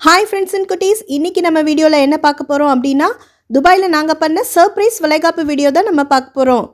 Hi friends and குட்டீஸ் இன்றைக்கி நம்ம வீடியோவில் என்ன பார்க்க போகிறோம் அப்படின்னா துபாயில் நாங்கள் பண்ண சர்ப்ரைஸ் வளைகாப்பு வீடியோ தான் நம்ம பார்க்க போகிறோம்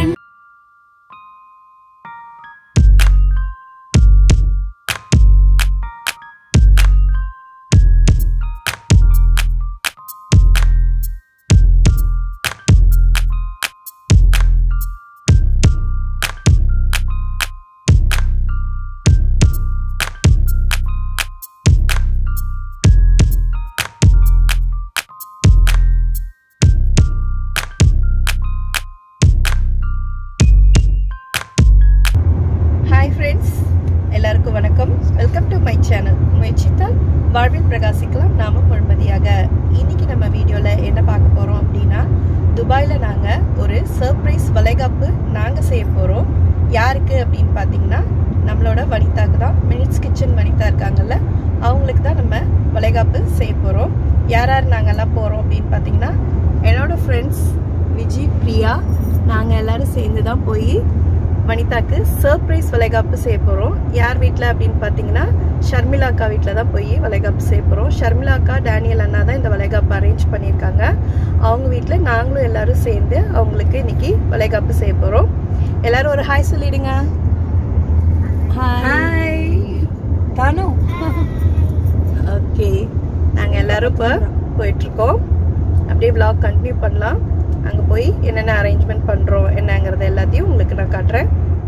ஹாய் ஃப்ரெண்ட்ஸ் எல்லாருக்கும் வணக்கம் வெல்கம் டு மை சேனல் முயற்சித்தால் வாழ்வில் பிரகாசிக்கலாம் நாம முழுமதியாக இன்னைக்கு நம்ம வீடியோவில் என்ன பார்க்க போகிறோம் அப்படின்னா துபாயில் நாங்கள் ஒரு சர்ப்ரைஸ் வளைகாப்பு நாங்கள் செய்ய போகிறோம் யாருக்கு அப்படின்னு பார்த்தீங்கன்னா நம்மளோட வனிதாக்கு தான் மினிட்ஸ் கிச்சன் வனிதா இருக்காங்கல்ல அவங்களுக்கு தான் நம்ம வளைகாப்பு செய்ய போகிறோம் யார் யார் நாங்கள்லாம் போகிறோம் அப்படின்னு பார்த்தீங்கன்னா என்னோட ஃப்ரெண்ட்ஸ் விஜி பிரியா நாங்கள் எல்லாரும் சேர்ந்து தான் போய் வனிதாக்கு சர்ப்ரைஸ் வளைகாப்பு செய்ய போகிறோம் யார் வீட்டில் அப்படின்னு பார்த்தீங்கன்னா ஷர்மிளா அக்கா வீட்டில் தான் போய் வளைகாப்பு செய்ய போகிறோம் ஷர்மிளா அக்கா டேனியல் அண்ணா தான் இந்த வளைகாப்பு அரேஞ்ச் பண்ணியிருக்காங்க அவங்க வீட்டில் நாங்களும் எல்லாரும் சேர்ந்து அவங்களுக்கு இன்னைக்கு வளைகாப்பு செய்ய போகிறோம் எல்லாரும் ஒரு ஹாய் சொல்லிடுங்க ஹாய் தானோ ஓகே நாங்கள் எல்லாரும் இப்போ போயிட்டுருக்கோம் அப்படியே vlog கண்டினியூ பண்ணலாம் அங்கே போய் என்னென்ன அரேஞ்ச்மெண்ட் பண்ணுறோம் என்னங்கிறத எல்லாத்தையும் உங்களுக்கு நான் காட்டுறேன்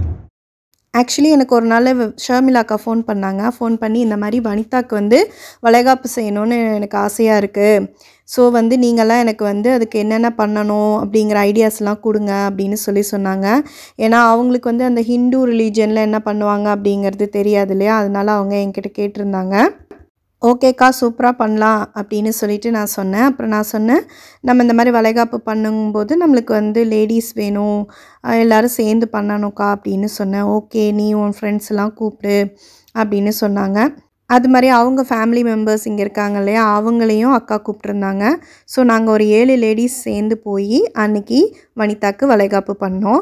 ஆக்சுவலி எனக்கு ஒரு நாள் ஷர்மிலாக்கா ஃபோன் பண்ணாங்க ஃபோன் பண்ணி இந்த மாதிரி வனிதாக்கு வந்து வளைகாப்பு செய்யணும்னு எனக்கு ஆசையாக இருக்குது ஸோ வந்து நீங்களாம் எனக்கு வந்து அதுக்கு என்னென்ன பண்ணணும் அப்படிங்கிற ஐடியாஸ்லாம் கொடுங்க அப்படின்னு சொல்லி சொன்னாங்க ஏன்னா அவங்களுக்கு வந்து அந்த ஹிந்து ரிலீஜனில் என்ன பண்ணுவாங்க அப்படிங்கிறது தெரியாது இல்லையா அதனால அவங்க என்கிட்ட கேட்டிருந்தாங்க ஓகேக்கா சூப்பராக பண்ணலாம் அப்படின்னு சொல்லிட்டு நான் சொன்னேன் அப்புறம் நான் சொன்னேன் நம்ம இந்த மாதிரி வளைகாப்பு பண்ணும்போது நம்மளுக்கு வந்து லேடிஸ் வேணும் அஹ் எல்லாரும் சேர்ந்து பண்ணணும்க்கா அப்படின்னு சொன்னேன் ஓகே நீ உன் ஃப்ரெண்ட்ஸ் எல்லாம் கூப்பிடு அப்படின்னு சொன்னாங்க அது மாதிரி அவங்க ஃபேமிலி மெம்பர்ஸ் இங்கே இருக்காங்க இல்லையா அவங்களையும் அக்கா கூப்பிட்ருந்தாங்க ஸோ நாங்கள் ஒரு ஏழு லேடிஸ் சேர்ந்து போய் அன்னைக்கு வனிதாக்கு வளைகாப்பு பண்ணோம்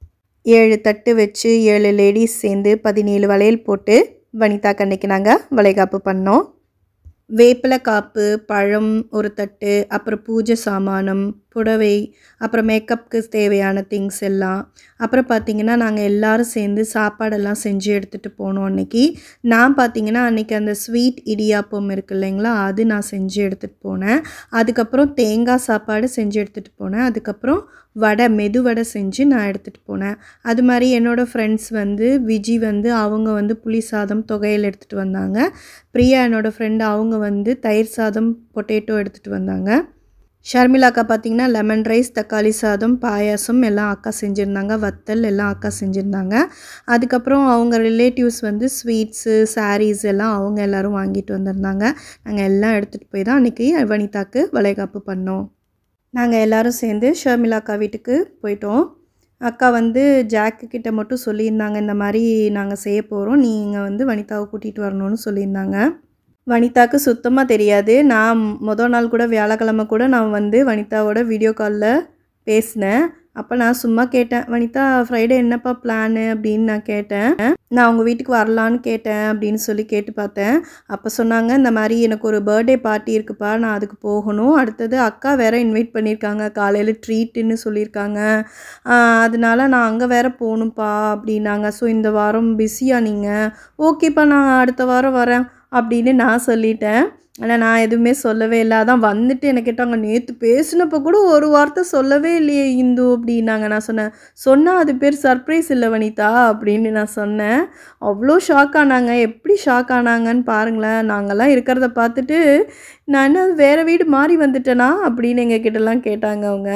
ஏழு தட்டு வச்சு ஏழு லேடிஸ் சேர்ந்து பதினேழு வளையல் போட்டு வனிதாக்கு அன்னைக்கு நாங்கள் வளைகாப்பு பண்ணோம் வேப்பிலை காப்பு பழம் ஒரு தட்டு அப்புறம் பூஜை சாமானம் புடவை அப்புறம் மேக்கப்புக்கு தேவையான திங்ஸ் எல்லாம் அப்புறம் பார்த்திங்கன்னா நாங்கள் எல்லாரும் சேர்ந்து சாப்பாடெல்லாம் செஞ்சு எடுத்துகிட்டு போனோம் அன்னைக்கு நான் பார்த்திங்கன்னா அன்றைக்கி அந்த ஸ்வீட் இடியாப்பம் இருக்கு இல்லைங்களா அது நான் செஞ்சு எடுத்துகிட்டு போனேன் அதுக்கப்புறம் தேங்காய் சாப்பாடு செஞ்சு எடுத்துகிட்டு போனேன் அதுக்கப்புறம் வடை மெது வடை செஞ்சு நான் எடுத்துகிட்டு போனேன் அது மாதிரி என்னோடய ஃப்ரெண்ட்ஸ் வந்து விஜி வந்து அவங்க வந்து புளி சாதம் தொகையில் எடுத்துகிட்டு வந்தாங்க பிரியா என்னோடய ஃப்ரெண்டு அவங்க வந்து தயிர் சாதம் பொட்டேட்டோ எடுத்துகிட்டு வந்தாங்க ஷர்மிளா அக்கா பார்த்தீங்கன்னா லெமன் ரைஸ் தக்காளி சாதம் பாயாசம் எல்லாம் அக்கா செஞ்சுருந்தாங்க வத்தல் எல்லாம் அக்கா செஞ்சுருந்தாங்க அதுக்கப்புறம் அவங்க ரிலேட்டிவ்ஸ் வந்து ஸ்வீட்ஸு சாரீஸ் எல்லாம் அவங்க எல்லோரும் வாங்கிட்டு வந்திருந்தாங்க நாங்கள் எல்லாம் எடுத்துகிட்டு போய் தான் அன்றைக்கி வனிதாக்கு வளைகாப்பு பண்ணோம் நாங்கள் எல்லாரும் சேர்ந்து ஷர்மிளா அக்கா வீட்டுக்கு போயிட்டோம் அக்கா வந்து ஜாக்கு கிட்ட மட்டும் சொல்லியிருந்தாங்க இந்த மாதிரி நாங்கள் செய்ய போகிறோம் நீங்கள் வந்து வனிதாவை கூட்டிகிட்டு வரணும்னு சொல்லியிருந்தாங்க வனிதாக்கு சுத்தமாக தெரியாது நான் மொதல் நாள் கூட வியாழக்கிழமை கூட நான் வந்து வனிதாவோட வீடியோ காலில் பேசினேன் அப்போ நான் சும்மா கேட்டேன் வனிதா ஃப்ரைடே என்னப்பா பிளானு அப்படின்னு நான் கேட்டேன் நான் அவங்க வீட்டுக்கு வரலான்னு கேட்டேன் அப்படின்னு சொல்லி கேட்டு பார்த்தேன் அப்போ சொன்னாங்க இந்த மாதிரி எனக்கு ஒரு பர்த்டே பார்ட்டி இருக்குப்பா நான் அதுக்கு போகணும் அடுத்தது அக்கா வேற இன்வைட் பண்ணியிருக்காங்க காலையில் ட்ரீட்டுன்னு சொல்லியிருக்காங்க ஆஹ் அதனால நான் அங்கே வேற போகணும்ப்பா அப்படின்னாங்க ஸோ இந்த வாரம் பிஸியாக நீங்கள் ஓகேப்பா நான் அடுத்த வாரம் வரேன் அப்படின்னு நான் சொல்லிட்டேன் ஆனால் நான் எதுவுமே சொல்லவே இல்லை அதான் வந்துட்டு என்ன கேட்டாங்க நேற்று பேசினப்போ கூட ஒரு வார்த்தை சொல்லவே இல்லையே இந்து அப்படின்னாங்க நான் சொன்னேன் சொன்னால் அது பேர் சர்ப்ரைஸ் இல்லை வனிதா அப்படின்னு நான் சொன்னேன் அவ்வளோ ஷாக் ஆனாங்க எப்படி ஷாக் ஆனாங்கன்னு பாருங்களேன் நாங்கள்லாம் இருக்கிறத பார்த்துட்டு நான் என்ன வேறு வீடு மாறி வந்துட்டேனா அப்படின்னு எங்கள் கிட்டலாம் கேட்டாங்க அவங்க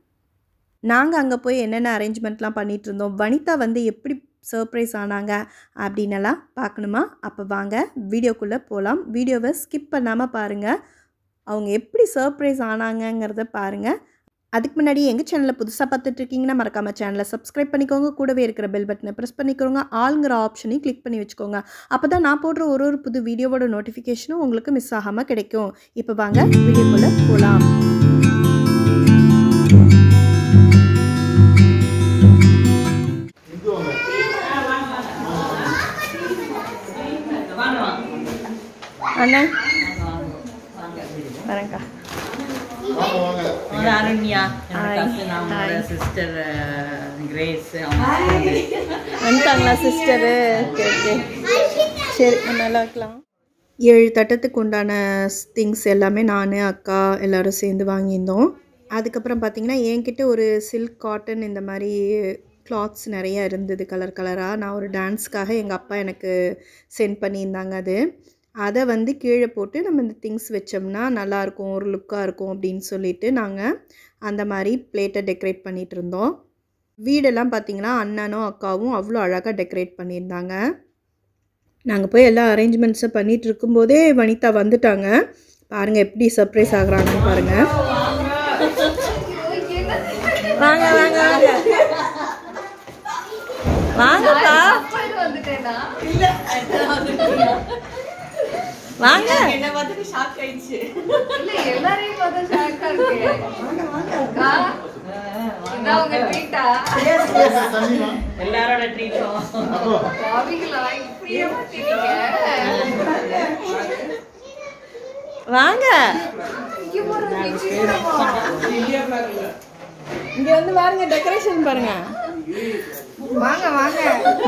நாங்கள் அங்கே போய் என்னென்ன அரேஞ்ச்மெண்ட்லாம் பண்ணிகிட்டு இருந்தோம் வனிதா வந்து எப்படி சர்ப்ரைஸ் ஆனாங்க அப்படின்னலாம் பார்க்கணுமா அப்போ வாங்க வீடியோக்குள்ளே போகலாம் வீடியோவை ஸ்கிப் பண்ணாமல் பாருங்கள் அவங்க எப்படி சர்ப்ரைஸ் ஆனாங்கங்கிறத பாருங்கள் அதுக்கு முன்னாடி எங்கள் சேனலில் புதுசாக பார்த்துட்டு இருக்கீங்கன்னா மறக்காமல் சேனலை சப்ஸ்கிரைப் பண்ணிக்கோங்க கூடவே இருக்கிற பெல் பட்டனை ப்ரெஸ் பண்ணிக்கோங்க ஆளுங்கிற ஆப்ஷனையும் கிளிக் பண்ணி வச்சுக்கோங்க அப்போ தான் நான் போடுற ஒரு ஒரு புது வீடியோவோட நோட்டிஃபிகேஷனும் உங்களுக்கு மிஸ் ஆகாமல் கிடைக்கும் இப்போ வாங்க வீடியோக்குள்ளே போகலாம் அண்ணா வரேங்க்கா வாங்க வாங்க அவங்க அருண்யா Hi. கசின் அவங்களோட Hi. சிஸ்டர் கிரேஸ் அவங்க வந்துட்டாங்களா சிஸ்டரு ஓகே ஓகே சரி நல்லா இருக்கலாம் ஏழு தட்டத்துக்கு உண்டான திங்ஸ் எல்லாமே நான் அக்கா எல்லாரும் சேர்ந்து வாங்கியிருந்தோம் அதுக்கப்புறம் பார்த்தீங்கன்னா என்கிட்ட ஒரு சில்க் காட்டன் இந்த மாதிரி கிளாத்ஸ் நிறையா இருந்தது கலர் கலராக நான் ஒரு டான்ஸ்க்காக எங்கள் அப்பா எனக்கு சென்ட் பண்ணியிருந்தாங்க அது அதை வந்து கீழே போட்டு நம்ம இந்த திங்ஸ் வச்சோம்னா நல்லாயிருக்கும் ஒரு லுக்காக இருக்கும் அப்படின்னு சொல்லிட்டு நாங்கள் அந்த மாதிரி பிளேட்டை டெக்கரேட் பண்ணிகிட்டு இருந்தோம் வீடெல்லாம் பார்த்தீங்கன்னா அண்ணனும் அக்காவும் அவ்வளோ அழகாக டெக்கரேட் பண்ணியிருந்தாங்க நாங்கள் போய் எல்லா அரேஞ்ச்மெண்ட்ஸும் பண்ணிகிட்டு இருக்கும்போதே வனிதா வந்துட்டாங்க பாருங்கள் எப்படி சர்ப்ரைஸ் ஆகுறாங்கன்னு பாருங்கள் வாங்க வாங்க வாங்க வாங்கப்பா வாங்க என்ன பார்த்துட்டு ஷாக் ஆயிடுச்சு இல்ல எல்லாரையும் பார்த்தா shock ஆ இருக்கு. அக்கா, இதான் உங்க treat ஆ? தண்ணிமா எல்லாரோட ட்ரீட்டும் அப்போ பாவிகளா, இப்படியா மாட்டீங்க? வாங்க இங்க போறது விசித்திரமா. இங்க வந்து பாருங்க டெக்கரேஷன் பாருங்க வாங்க வாங்க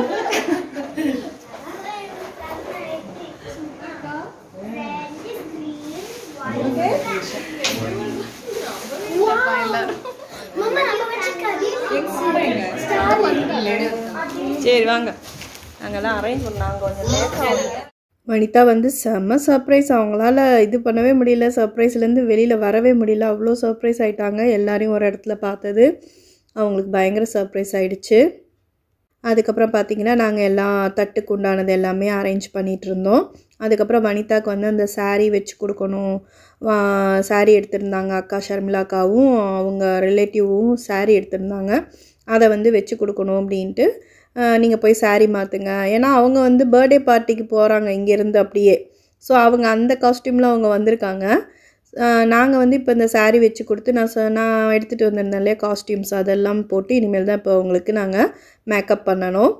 சரி வாங்க நாங்கெல்லாம் அரேஞ்ச் பண்ணாங்க கொஞ்சம் லேட் வனிதா வந்து செம்ம சர்ப்ரைஸ் அவங்களால இது பண்ணவே முடியல சர்ப்ரைஸ்லேருந்து வெளியில் வரவே முடியல அவ்வளோ சர்ப்ரைஸ் ஆயிட்டாங்க எல்லாரையும் ஒரு இடத்துல பார்த்தது அவங்களுக்கு பயங்கர சர்ப்ரைஸ் ஆயிடுச்சு அதுக்கப்புறம் பார்த்தீங்கன்னா நாங்கள் எல்லாம் தட்டுக்கு உண்டானது எல்லாமே அரேஞ்ச் பண்ணிகிட்டு இருந்தோம் அதுக்கப்புறம் வனிதாக்கு வந்து அந்த saree வச்சு கொடுக்கணும் வா- saree எடுத்திருந்தாங்க அக்கா ஷர்மிளாக்காவும் அவங்க ரிலேட்டிவும் saree எடுத்திருந்தாங்க அதை வந்து வச்சு கொடுக்கணும் அப்படின்ட்டு நீங்கள் போய் saree மாற்றுங்க ஏன்னா அவங்க வந்து பர்த்டே பார்ட்டிக்கு போகிறாங்க இங்கேருந்து அப்படியே ஸோ அவங்க அந்த காஸ்டியூமில் அவங்க வந்திருக்காங்க நாங்கள் வந்து இப்போ இந்த saree வச்சு கொடுத்து நான் சொ நான் எடுத்துகிட்டு வந்திருந்தேன் இல்லையா காஸ்டியூம்ஸ் அதெல்லாம் போட்டு இனிமேல் தான் இப்போ உங்களுக்கு நாங்கள் மேக்கப் பண்ணணும்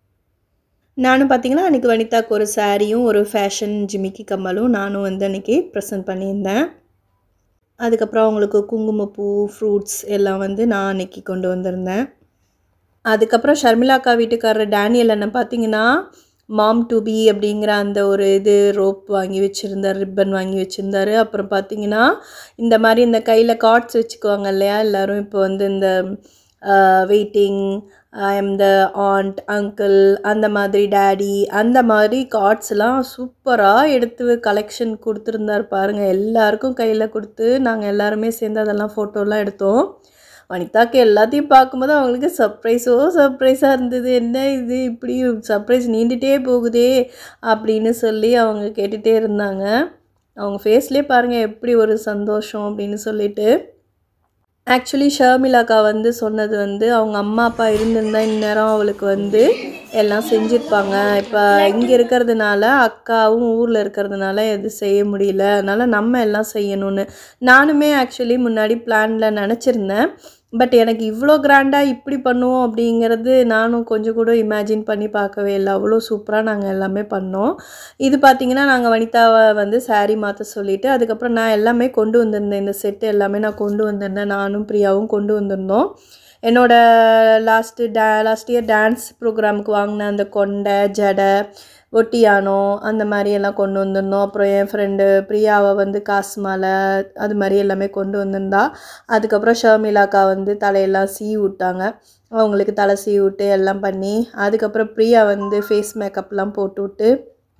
நானும் பார்த்தீங்கன்னா அன்றைக்கி வனிதாக்கு ஒரு சாரியும் ஒரு ஃபேஷன் ஜிமிக்கி கம்மலும் நானும் வந்து அன்றைக்கி ப்ரெசென்ட் பண்ணியிருந்தேன் அதுக்கப்புறம் அவங்களுக்கு குங்குமப்பூ ஃப்ரூட்ஸ் எல்லாம் வந்து நான் அன்றைக்கி கொண்டு வந்திருந்தேன் அதுக்கப்புறம் ஷர்மிளாக்கா வீட்டுக்காரர் டேனியல் அண்ணன் பார்த்தீங்கன்னா மாம் டு பி அப்படிங்கிற அந்த ஒரு இது ரோப் வாங்கி வச்சுருந்தார் ரிப்பன் வாங்கி வச்சுருந்தாரு அப்புறம் பார்த்தீங்கன்னா இந்த மாதிரி இந்த கையில் கார்ட்ஸ் வச்சுக்குவாங்க இல்லையா எல்லோரும் இப்போ வந்து இந்த waiting I am the aunt uncle அந்த மாதிரி டேடி அந்த மாதிரி கார்ட்ஸ்லாம் சூப்பராக எடுத்து கலெக்ஷன் கொடுத்துருந்தார் பாருங்கள் எல்லாருக்கும் கையில் கொடுத்து நாங்கள் எல்லாருமே சேர்ந்து அதெல்லாம் ஃபோட்டோலாம் எடுத்தோம் வனிதாக்கு எல்லாத்தையும் பார்க்கும்போது அவங்களுக்கு சர்ப்ரைஸோ சர்ப்ரைஸாக இருந்தது என்ன இது இப்படி சர்ப்ரைஸ் நீண்டுட்டே போகுதே அப்படின்னு சொல்லி அவங்க கேட்டுகிட்டே இருந்தாங்க அவங்க ஃபேஸ்லேயே பாருங்கள் எப்படி ஒரு சந்தோஷம் அப்படின்னு சொல்லிட்டு ஆக்சுவலி ஷர்மிளாக்கா வந்து சொன்னது வந்து அவங்க அம்மா அப்பா இருந்திருந்தா இந்நேரம் அவளுக்கு வந்து எல்லாம் செஞ்சுருப்பாங்க இப்போ இங்கே இருக்கிறதுனால அக்காவும் ஊரில் இருக்கிறதுனால எது செய்ய முடியல அதனால் நம்ம எல்லாம் செய்யணும்னு நானுமே ஆக்சுவலி முன்னாடி பிளானில் நினச்சிருந்தேன் பட் எனக்கு இவ்வளோ கிராண்டாக இப்படி பண்ணுவோம் அப்படிங்கிறது நானும் கொஞ்சம் கூட இமேஜின் பண்ணி பார்க்கவே இல்லை அவ்வளோ சூப்பராக நாங்கள் எல்லாமே பண்ணோம் இது பார்த்திங்கன்னா நாங்கள் வனிதாவை வந்து saree மாற்ற சொல்லிவிட்டு அதுக்கப்புறம் நான் எல்லாமே கொண்டு வந்திருந்தேன் இந்த செட்டு எல்லாமே நான் கொண்டு வந்திருந்தேன் நானும் பிரியாவும் கொண்டு வந்திருந்தோம் என்னோட last day last year dance ப்ரோக்ராமுக்கு வாங்கின அந்த கொண்டை ஜடை ஒட்டியானோ அந்த மாதிரி எல்லாம் கொண்டு வந்திருந்தோம் அப்புறம் என் ஃப்ரெண்டு பிரியாவை வந்து காசு மாலை அது மாதிரி எல்லாமே கொண்டு வந்திருந்தா அதுக்கப்புறம் ஷர்மிளாக்கா வந்து தலையெல்லாம் சீ விட்டாங்க அவங்களுக்கு தலை சீ விட்டு எல்லாம் பண்ணி அதுக்கப்புறம் பிரியா வந்து ஃபேஸ் மேக்கப்லாம் போட்டு விட்டு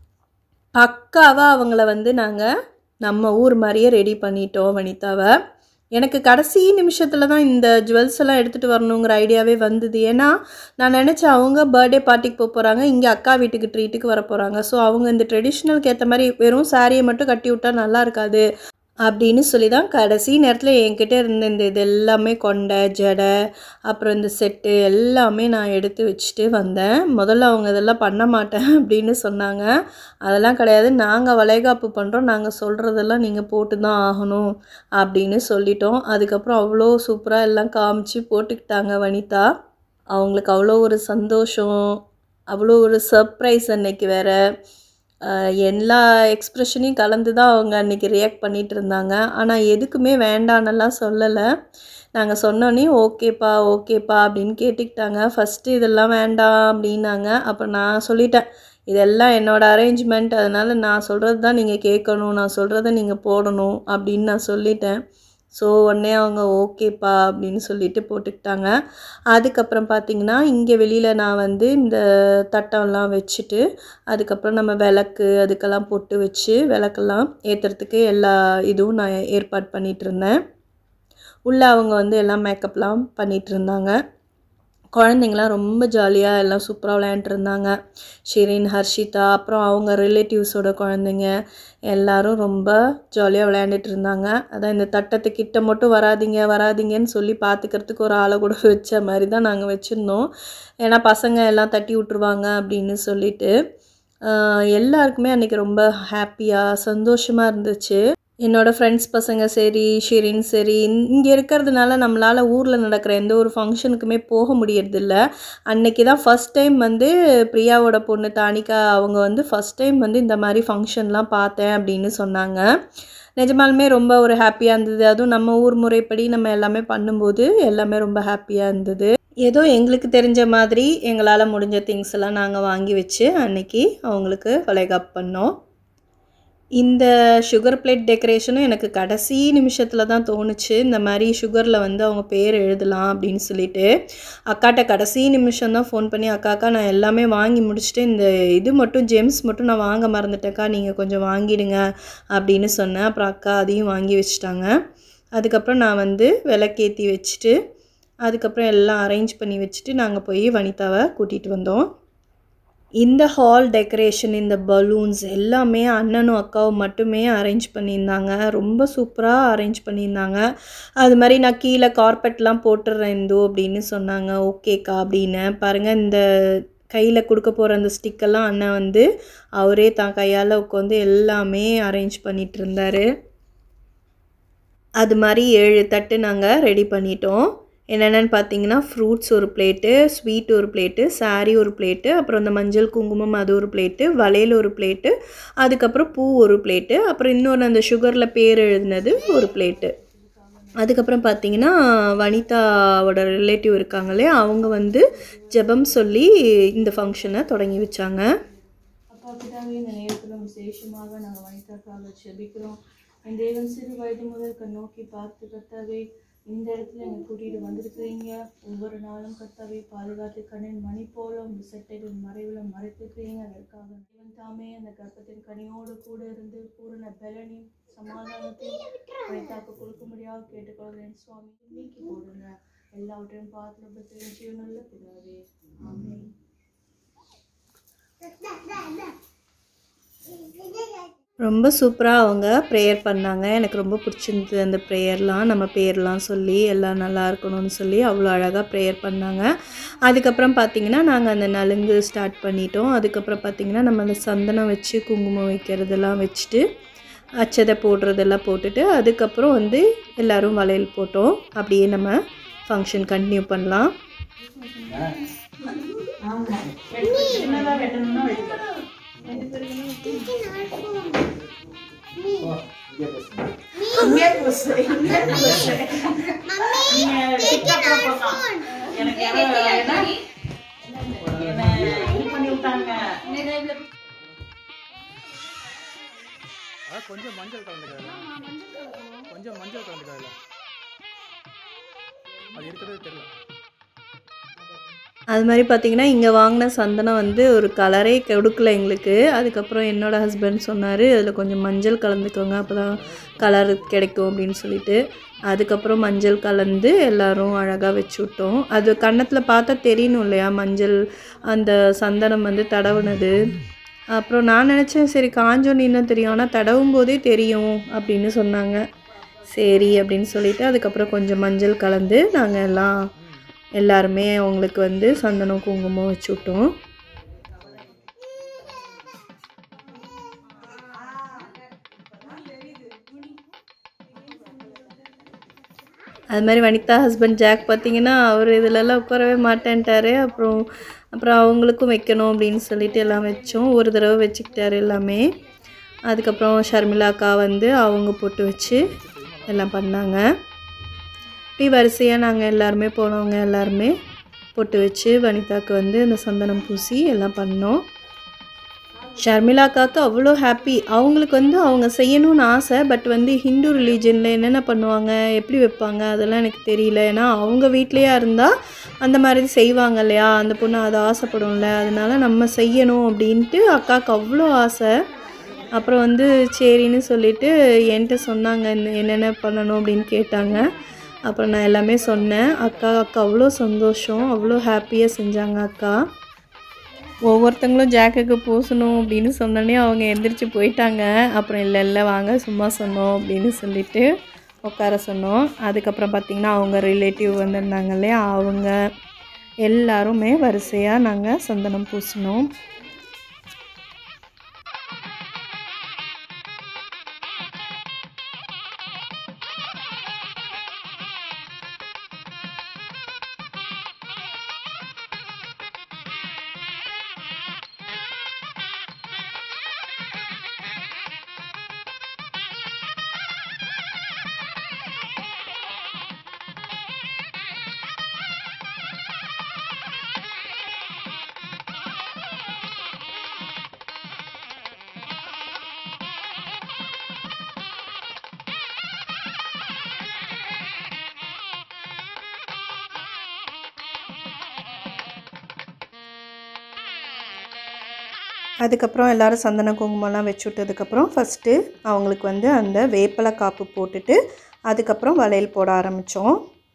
பக்காவாக அவங்கள வந்து நாங்கள் நம்ம ஊர் மாதிரியே ரெடி பண்ணிட்டோம் வனிதாவை எனக்கு கடைசி நிமிஷத்தில் தான் இந்த ஜுவல்ஸ் எல்லாம் எடுத்துகிட்டு வரணுங்கிற ஐடியாவே வந்தது ஏன்னா நான் நினச்சேன் அவங்க பர்த்டே பார்ட்டிக்கு போக போகிறாங்க இங்கே அக்கா வீட்டுக்கு ட்ரீட்டுக்கு வர போகிறாங்க ஸோ அவங்க இந்த ட்ரெடிஷ்னலுக்கு ஏற்ற மாதிரி வெறும் சாரியை மட்டும் கட்டி விட்டா நல்லா இருக்காது அப்படின்னு சொல்லி தான் கடைசி நேரத்தில் என்கிட்ட இருந்த இந்த இது எல்லாமே கொண்டை ஜடை அப்புறம் இந்த செட்டு எல்லாமே நான் எடுத்து வச்சுட்டு வந்தேன் முதல்ல அவங்க இதெல்லாம் பண்ண மாட்டேன் அப்படின்னு சொன்னாங்க அதெல்லாம் கிடையாது நாங்கள் வளைகாப்பு பண்ணுறோம் நாங்கள் சொல்கிறதெல்லாம் நீங்கள் போட்டு தான் ஆகணும் அப்படின்னு சொல்லிட்டோம் அதுக்கப்புறம் அவ்வளோ சூப்பராக எல்லாம் காமிச்சு போட்டுக்கிட்டாங்க வனிதா அவங்களுக்கு அவ்வளோ ஒரு சந்தோஷம் அவ்வளோ ஒரு சர்ப்ரைஸ் அன்னைக்கு வேறு ஆஹ் எல்லா எக்ஸ்ப்ரெஷனையும் கலந்து தான் அவங்க அன்றைக்கி ரியாக்ட் பண்ணிகிட்டு இருந்தாங்க ஆனால் எதுக்குமே வேண்டான்னெல்லாம் சொல்லலை நாங்கள் சொன்னோன்னே ஓகேப்பா ஓகேப்பா அப்படின்னு கேட்டுக்கிட்டாங்க ஃபஸ்ட்டு இதெல்லாம் வேண்டாம் அப்படின்னாங்க அப்போ நான் சொல்லிட்டேன் இதெல்லாம் என்னோடய அரேஞ்ச்மெண்ட் அதனால் நான் சொல்கிறது தான் நீங்கள் கேட்கணும் நான் சொல்கிறத நீங்கள் போடணும் அப்படின்னு நான் சொல்லிட்டேன் ஸோ உடனே அவங்க ஓகேப்பா அப்படின்னு சொல்லிட்டு போட்டுக்கிட்டாங்க அதுக்கப்புறம் பார்த்தீங்கன்னா இங்கே வெளியில் நான் வந்து இந்த தட்டம்லாம் வச்சுட்டு அதுக்கப்புறம் நம்ம விளக்கு அதுக்கெல்லாம் பொட்டு வச்சு விளக்கெல்லாம் ஏற்றுறதுக்கு எல்லா இதுவும் நான் ஏற்பாடு பண்ணிகிட்டு இருந்தேன் உள்ளே அவங்க வந்து எல்லாம் மேக்கப்லாம் பண்ணிகிட்டு இருந்தாங்க குழந்தைங்களாம் ரொம்ப ஜாலியாக எல்லாம் சூப்பராக விளையாண்டுட்டு இருந்தாங்க ஷிரின் ஹர்ஷிதா அப்புறம் அவங்க ரிலேட்டிவ்ஸோட குழந்தைங்க எல்லாரும் ரொம்ப ஜாலியாக விளையாண்டுட்டு இருந்தாங்க அதான் இந்த தட்டத்துக்கிட்ட மட்டும் வராதீங்க வராதீங்கன்னு சொல்லி பார்த்துக்கிறதுக்கு ஒரு ஆளை கூட வச்ச மாதிரி தான் நாங்கள் வச்சுருந்தோம் ஏன்னா பசங்க எல்லாம் தட்டி விட்ருவாங்க அப்படின்னு சொல்லிட்டு ஆஹ் எல்லாருக்குமே அன்றைக்கி ரொம்ப ஹாப்பியாக சந்தோஷமாக இருந்துச்சு என்னோடய ஃப்ரெண்ட்ஸ் பசங்க சரி ஷிரின் சரி இங்கே இருக்கிறதுனால நம்மளால் ஊரில் நடக்கிற எந்த ஒரு ஃபங்க்ஷனுக்குமே போக முடியறதில்ல அன்னைக்கு தான் ஃபஸ்ட் டைம் வந்து பிரியாவோட பொண்ணு தானிகா அவங்க வந்து ஃபஸ்ட் டைம் வந்து இந்த மாதிரி ஃபங்க்ஷன்லாம் பார்த்தேன் அப்படின்னு சொன்னாங்க நிஜமாலுமே ரொம்ப ஒரு ஹாப்பியாக இருந்தது அதுவும் நம்ம ஊர் முறைப்படி நம்ம எல்லாமே பண்ணும்போது எல்லாமே ரொம்ப ஹாப்பியாக இருந்தது ஏதோ எங்களுக்கு தெரிஞ்ச மாதிரி எங்களால் முடிஞ்ச திங்ஸ் எல்லாம் நாங்கள் வாங்கி வச்சு அன்னைக்கு அவங்களுக்கு வளைகாப் பண்ணோம் இந்த சுகர் பிளேட் டெக்கரேஷனும் எனக்கு கடைசி நிமிஷத்தில் தான் தோணுச்சு இந்த மாதிரி சுகரில் வந்து அவங்க பேர் எழுதலாம் அப்படின்னு சொல்லிட்டு அக்காட்ட கடைசி நிமிஷம் தான் ஃபோன் பண்ணி அக்கா அக்கா நான் எல்லாமே வாங்கி முடிச்சுட்டு இந்த இது மட்டும் ஜெம்ஸ் மட்டும் நான் வாங்க மறந்துட்டேக்கா நீங்கள் கொஞ்சம் வாங்கிடுங்க அப்படின்னு சொன்னேன் அப்புறம் அக்கா அதையும் வாங்கி வச்சுட்டாங்க அதுக்கப்புறம் நான் வந்து விளக்கேற்றி வச்சுட்டு அதுக்கப்புறம் எல்லாம் அரேஞ்ச் பண்ணி வச்சுட்டு நாங்கள் போய் வனிதாவை கூட்டிகிட்டு வந்தோம் இந்த ஹால் டெக்கரேஷன் இந்த பலூன்ஸ் எல்லாமே அண்ணனும் அக்காவும் மட்டுமே அரேஞ்ச் பண்ணியிருந்தாங்க ரொம்ப சூப்பராக அரேஞ்ச் பண்ணியிருந்தாங்க அது மாதிரி நான் கீழே கார்பெட்லாம் போட்டுடுறேன் இந்தோ அப்படின்னு சொன்னாங்க ஓகேக்கா அப்படின்னு பாருங்கள் இந்த கையில் கொடுக்க போகிற அந்த ஸ்டிக்கெல்லாம் அண்ணன் வந்து அவரே தான் கையால் உட்காந்து எல்லாமே அரேஞ்ச் பண்ணிட்டு இருந்தார் அது மாதிரி ஏழு தட்டு நாங்கள் ரெடி பண்ணிட்டோம் என்னென்னு பார்த்தீங்கன்னா ஃப்ரூட்ஸ் ஒரு பிளேட்டு ஸ்வீட் ஒரு பிளேட்டு சாரீ ஒரு பிளேட்டு அப்புறம் இந்த மஞ்சள் குங்குமம் அது ஒரு பிளேட்டு வளையல் ஒரு பிளேட்டு அதுக்கப்புறம் பூ ஒரு பிளேட்டு அப்புறம் இன்னொன்று அந்த சுகரில் பேர் எழுதினது ஒரு பிளேட்டு அதுக்கப்புறம் பார்த்தீங்கன்னா வனிதாவோட ரிலேட்டிவ் இருக்காங்களே அவங்க வந்து ஜெபம் சொல்லி இந்த ஃபங்க்ஷனை தொடங்கி வச்சாங்க அப்பா பிதாவே இந்த நேரத்திலும் விசேஷமாக நாங்கள் வனிதாக்காக ஜெபிக்கிறோம் என் தேவன் சிறு வயது முதல் கண் நோக்கி பார்த்து கர்த்தாவே இந்த இடத்துல எங்கள் கூட்டிகிட்டு வந்திருக்கிறீங்க ஒவ்வொரு நாளும் கர்த்தாவே பாதுகாத்து கண்ணின் மணி போல உங்கள் செட்டைகள் மறைவில் மறைத்திருக்கிறீங்க அதற்காக தேவன் தாமே அந்த கர்ப்பத்தின் கனியோடு கூட இருந்து பூரண பலனையும் சமாதானத்தையும் வனிதாக்கு கொடுக்க முடியாது கேட்டுக்கொள்கிறேன் சுவாமி நீக்கி போடுங்க எல்லாவற்றையும் பார்த்து தெரிஞ்சு நல்ல பிதாவே ஆமென் ரொம்ப சூப்பராக அவங்க ப்ரேயர் பண்ணாங்க எனக்கு ரொம்ப பிடிச்சிருந்தது அந்த ப்ரேயர்லாம் நம்ம பேர்லாம் சொல்லி எல்லாம் நல்லா இருக்கணும்னு சொல்லி அவ்வளோ அழகாக ப்ரேயர் பண்ணாங்க அதுக்கப்புறம் பார்த்திங்கன்னா நாங்கள் அந்த நலுங்கு ஸ்டார்ட் பண்ணிட்டோம் அதுக்கப்புறம் பார்த்திங்கன்னா நம்ம அந்த சந்தனம் வச்சு குங்குமம் வைக்கிறதெல்லாம் வச்சுட்டு அச்சதை போடுறதெல்லாம் போட்டுட்டு அதுக்கப்புறம் வந்து எல்லோரும் வளையல் போட்டோம் அப்படியே நம்ம ஃபங்க்ஷன் கண்டினியூ பண்ணலாம் சின்னதாக வெட்டணும்னா வெட்டிக்கலாம் இங்கே புதுசு இங்கே புதுசு நீங்க டிக்டாக்ல போடலாம் எனக்கு யாரோ என்ன என்ன இது பண்ணி விட்டாங்க ஆ, கொஞ்சம் மஞ்சள் கலந்துக்காது கொஞ்சம் மஞ்சள் கலந்துக்காதுல அது இருக்கிறது தெரியல அது மாதிரி பார்த்தீங்கன்னா இங்கே வாங்கின சந்தனம் வந்து ஒரு கலரே கொடுக்கல எங்களுக்கு அதுக்கப்புறம் என்னோடய ஹஸ்பண்ட் சொன்னார் அதில் கொஞ்சம் மஞ்சள் கலந்துக்கோங்க அப்போ தான் கலர் கிடைக்கும் அப்படின்னு சொல்லிட்டு அதுக்கப்புறம் மஞ்சள் கலந்து எல்லாரும் அழகாக வச்சு விட்டோம் அது கன்னத்தில் பார்த்தா தெரியணும் இல்லையா மஞ்சள் அந்த சந்தனம் வந்து தடவுனது அப்புறம் நான் நினச்சேன் சரி காஞ்சோன்னு இன்னும் தெரியும் ஆனால் தடவும் போதே தெரியும் அப்படின்னு சொன்னாங்க சரி அப்படின்னு சொல்லிட்டு அதுக்கப்புறம் கொஞ்சம் மஞ்சள் கலந்து நாங்கள் எல்லாம் எல்லாருமே அவங்களுக்கு வந்து சந்தனம் குங்குமம் வச்சு விட்டோம் அது மாதிரி வனிதா ஹஸ்பண்ட் ஜாக் பார்த்தீங்கன்னா அவர் இதிலெல்லாம் உட்காரவே மாட்டேன்ட்டாரு அப்புறம் அப்புறம் அவங்களுக்கும் வைக்கணும் அப்படின்னு சொல்லிட்டு எல்லாம் வச்சோம் ஒரு தடவை வச்சுக்கிட்டாரு எல்லாமே அதுக்கப்புறம் ஷர்மிளாக்கா வந்து அவங்க போட்டு வச்சு எல்லாம் பண்ணாங்க இப்படி வரிசையாக நாங்கள் எல்லாருமே போனவங்க எல்லாருமே பொட்டு வச்சு வனிதாக்கு வந்து இந்த சந்தனம் பூசி எல்லாம் பண்ணோம் ஷர்மிளாக்காக்கு அவ்வளோ ஹாப்பி அவங்களுக்கு வந்து அவங்க செய்யணும்னு ஆசை பட் வந்து ஹிந்து ரிலீஜனில் என்னென்ன பண்ணுவாங்க எப்படி வைப்பாங்க அதெல்லாம் எனக்கு தெரியல ஏன்னா அவங்க வீட்லேயா இருந்தால் அந்த மாதிரி செய்வாங்க இல்லையா அந்த பொண்ணு அதை ஆசைப்படும்ல அதனால நம்ம செய்யணும் அப்படின்ட்டு அக்காவுக்கு அவ்வளோ ஆசை அப்புறம் வந்து சரின்னு சொல்லிட்டு என்கிட்ட சொன்னாங்க இந்த என்னென்ன பண்ணணும் அப்படின்னு கேட்டாங்க அப்புறம் நான் எல்லாமே சொன்னேன் அக்கா அக்கா அவ்வளோ சந்தோஷம் அவ்வளோ ஹாப்பியாக செஞ்சாங்க அக்கா ஒவ்வொருத்தங்களும் ஜாக்குக்கு பூசணும் அப்படின்னு சொன்னோடனே அவங்க எந்திரிச்சு போயிட்டாங்க அப்புறம் இல்லை இல்லை வாங்க சும்மா சொன்னோம் அப்படின்னு சொல்லிட்டு உட்கார சொன்னோம் அதுக்கப்புறம் பார்த்திங்கன்னா அவங்க ரிலேட்டிவ் வந்திருந்தாங்க இல்லையா அவங்க எல்லாருமே வரிசையாக நாங்கள் சந்தனம் பூசினோம் அதுக்கப்புறம் எல்லாரும் சந்தன குங்குமம்லாம் வச்சு விட்டதுக்கப்புறம் ஃபஸ்ட்டு அவங்களுக்கு வந்து அந்த வேப்பலை காப்பு போட்டுட்டு அதுக்கப்புறம் வளையல் போட ஆரம்பித்தோம்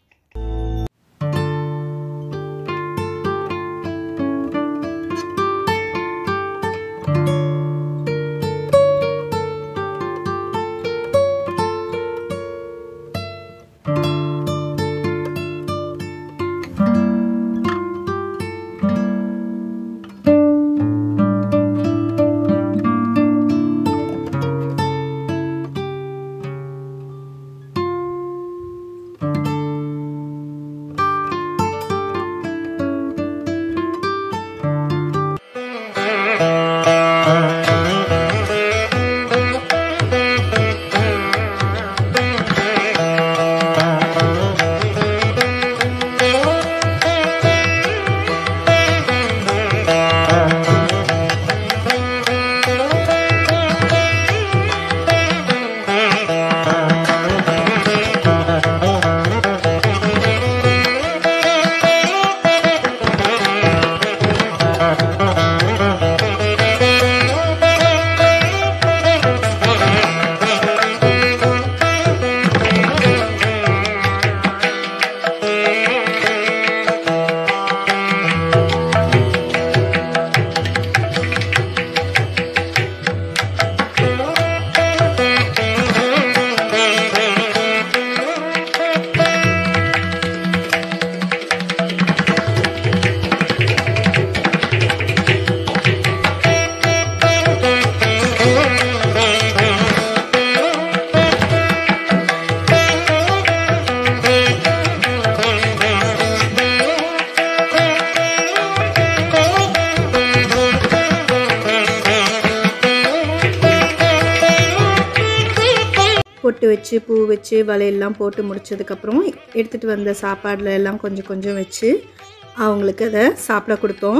பொட்டு வச்சு பூ வச்சு வலையெல்லாம் போட்டு முடிச்சதுக்கப்புறம் எடுத்துகிட்டு வந்த சாப்பாடில் எல்லாம் கொஞ்சம் கொஞ்சம் வச்சு அவங்களுக்கு அதை சாப்பிட கொடுத்தோம்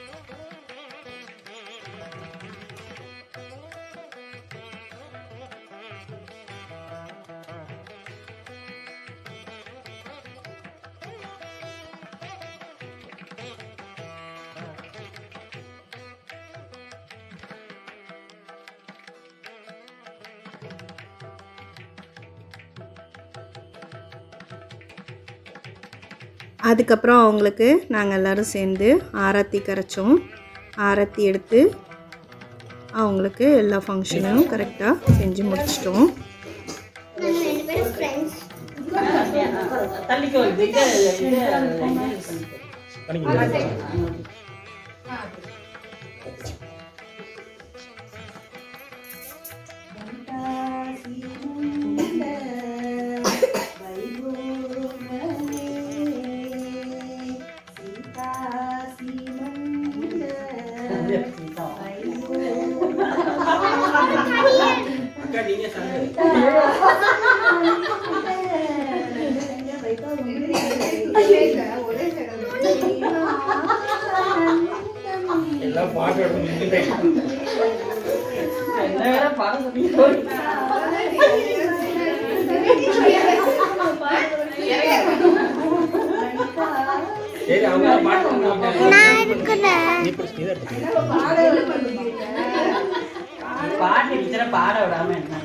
அதுக்கப்புறம் அவங்களுக்கு நாங்கள் எல்லோரும் சேர்ந்து ஆரத்தி கரைச்சோம் ஆரத்தி எடுத்து அவங்களுக்கு எல்லா ஃபங்க்ஷனும் கரெக்டாக செஞ்சு முடிச்சிட்டோம் தள்ளிக்கோ இது இது இது சீதா சீமன் என்ன வேற பாடம் சொல்லிட்டு பாட்டு டீச்சரை பாட விடாம என்ன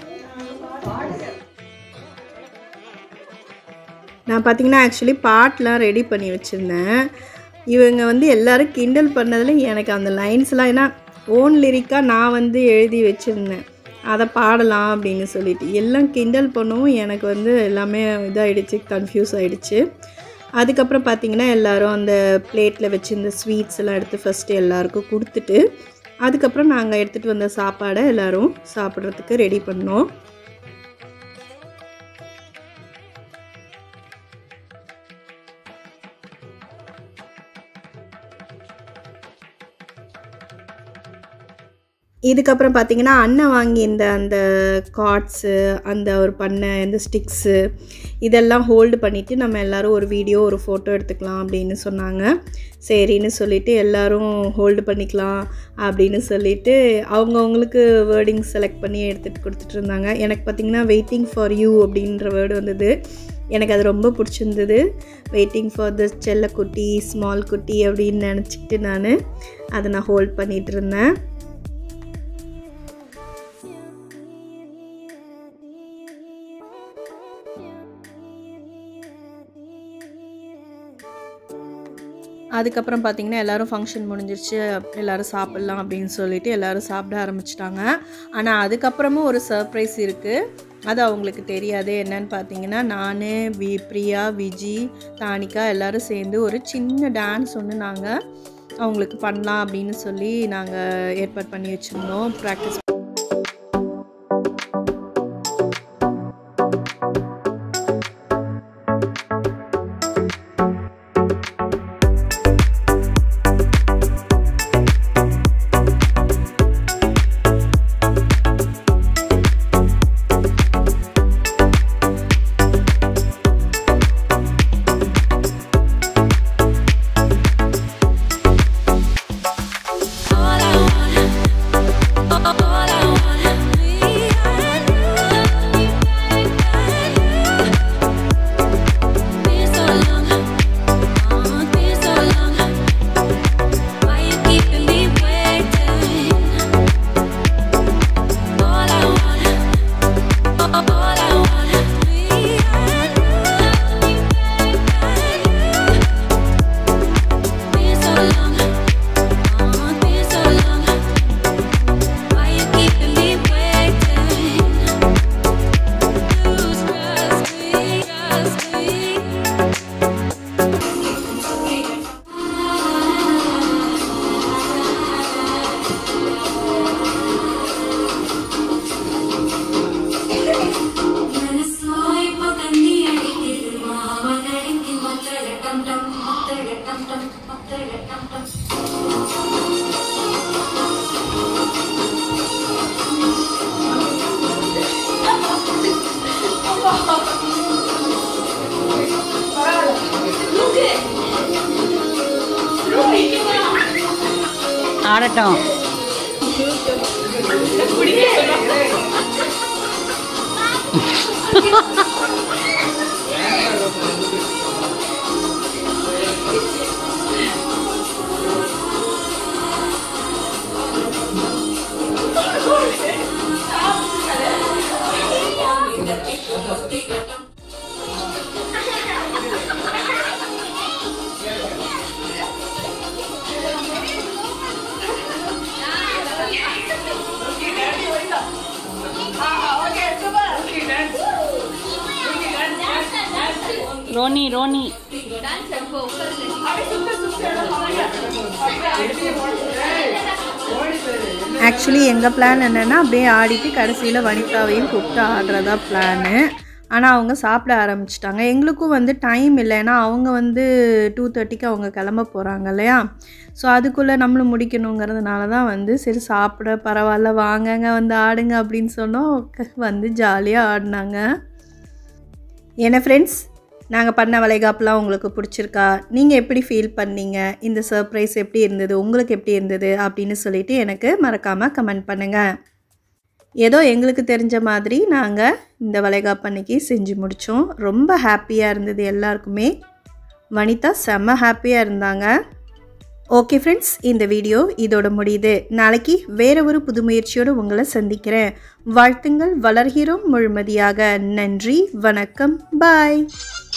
நான் பார்த்தீங்கன்னா ஆக்சுவலி பாட்டெலாம் ரெடி பண்ணி வச்சுருந்தேன் இவங்க வந்து எல்லாரும் கிண்டல் பண்ணதில் எனக்கு அந்த லைன்ஸ்லாம் ஏன்னா ஓன் லிரிக்காக நான் வந்து எழுதி வச்சுருந்தேன் அதை பாடலாம் அப்படின்னு சொல்லிட்டு எல்லாம் கிண்டல் பண்ணவும் எனக்கு வந்து எல்லாமே இதாகிடுச்சு கன்ஃபியூஸ் ஆகிடுச்சு அதுக்கப்புறம் பார்த்தீங்கன்னா எல்லாரும் அந்த பிளேட்டில் வச்சு இந்த ஸ்வீட்ஸ் எல்லாம் எடுத்து ஃபஸ்ட்டு எல்லாருக்கும் கொடுத்துட்டு அதுக்கப்புறம் நாங்கள் எடுத்துகிட்டு வந்த சாப்பாடை எல்லோரும் சாப்பிட்றதுக்கு ரெடி பண்ணோம் இதுக்கப்புறம் பார்த்தீங்கன்னா அண்ணன் வாங்கியிருந்த அந்த கார்ட்ஸு அந்த ஒரு பண்ண இந்த ஸ்டிக்ஸு இதெல்லாம் ஹோல்டு பண்ணிவிட்டு நம்ம எல்லோரும் ஒரு வீடியோ ஒரு ஃபோட்டோ எடுத்துக்கலாம் அப்படின்னு சொன்னாங்க சரின்னு சொல்லிட்டு எல்லோரும் ஹோல்டு பண்ணிக்கலாம் அப்படின்னு சொல்லிட்டு அவங்கவுங்களுக்கு வேர்டிங் செலக்ட் பண்ணி எடுத்துகிட்டு கொடுத்துட்டு இருந்தாங்க எனக்கு பார்த்திங்கன்னா வெயிட்டிங் ஃபார் யூ அப்படின்ற வேர்டு வந்தது எனக்கு அது ரொம்ப பிடிச்சிருந்தது வெயிட்டிங் ஃபார் த செல்லக்குட்டி ஸ்மால் குட்டி அப்படின்னு நினச்சிக்கிட்டு நான் அதை நான் ஹோல்ட் பண்ணிகிட்டு இருந்தேன் அதுக்கப்புறம் பார்த்திங்கன்னா எல்லோரும் ஃபங்க்ஷன் முடிஞ்சிருச்சு எல்லோரும் சாப்பிட்லாம் அப்படின்னு சொல்லிட்டு எல்லோரும் சாப்பிட ஆரம்பிச்சிட்டாங்க ஆனால் அதுக்கப்புறமும் ஒரு சர்ப்ரைஸ் இருக்குது அது அவங்களுக்கு தெரியாது என்னன்னு பார்த்தீங்கன்னா நான் வி பிரியா விஜி தானிகா எல்லோரும் சேர்ந்து ஒரு சின்ன டான்ஸ் ஒன்று நாங்கள் அவங்களுக்கு பண்ணலாம் அப்படின்னு சொல்லி நாங்கள் ஏற்பாடு பண்ணி வச்சுருந்தோம் practice All I want, all I want, me and you, been so long, oh, been so long. Why you keeping me waiting? All I want, all I want, me and you, been so long. Oh, been so long. Why you keeping me waiting? Lose trust me, trust me. മനസ്സോയി പകന്നി അടിക്കിത് മാവനടിക്ക് മത്തഴക്കം ടം മത്തഴക്കം ടം മത്തഴക്കം ടം ஆடட்டும் ரோனி ரோனி ஆக்சுவலி எங்கள் பிளான் என்னென்னா அப்படியே ஆடிட்டு கடைசியில் வனிதாவையும் கூப்பிட்டு ஆடுறதா பிளானு ஆனால் அவங்க சாப்பிட ஆரம்பிச்சிட்டாங்க எங்களுக்கும் வந்து டைம் இல்லை ஏன்னா அவங்க வந்து டூ தேர்ட்டிக்கு அவங்க கிளம்ப போகிறாங்க இல்லையா ஸோ அதுக்குள்ளே நம்மளும் முடிக்கணுங்கிறதுனால தான் வந்து சரி சாப்பிட பரவாயில்ல வாங்கங்க வந்து ஆடுங்க அப்படின்னு சொன்னோம் க- வந்து ஜாலியாக ஆடினாங்க என்ன ஃப்ரெண்ட்ஸ் நாங்கள் பண்ண வளைகாப்புலாம் உங்களுக்கு பிடிச்சிருக்கா நீங்கள் எப்படி ஃபீல் பண்ணீங்க இந்த சர்ப்ரைஸ் எப்படி இருந்தது உங்களுக்கு எப்படி இருந்தது அப்படின்னு சொல்லிட்டு எனக்கு மறக்காமல் கமெண்ட் பண்ணுங்கள் ஏதோ எங்களுக்கு தெரிஞ்ச மாதிரி நாங்கள் இந்த வளைகாப்பு அன்னைக்கு செஞ்சு முடித்தோம் ரொம்ப ஹாப்பியாக இருந்தது எல்லாருக்குமே வனிதா செம்ம ஹாப்பியாக இருந்தாங்க ஓகே ஃப்ரெண்ட்ஸ் இந்த வீடியோ இதோட முடியுது நாளைக்கு வேற ஒரு புது முயற்சியோடு உங்களை சந்திக்கிறேன் வாழ்த்துங்கள் வளர்கிறோம் முழுமதியாக நன்றி வணக்கம் பாய்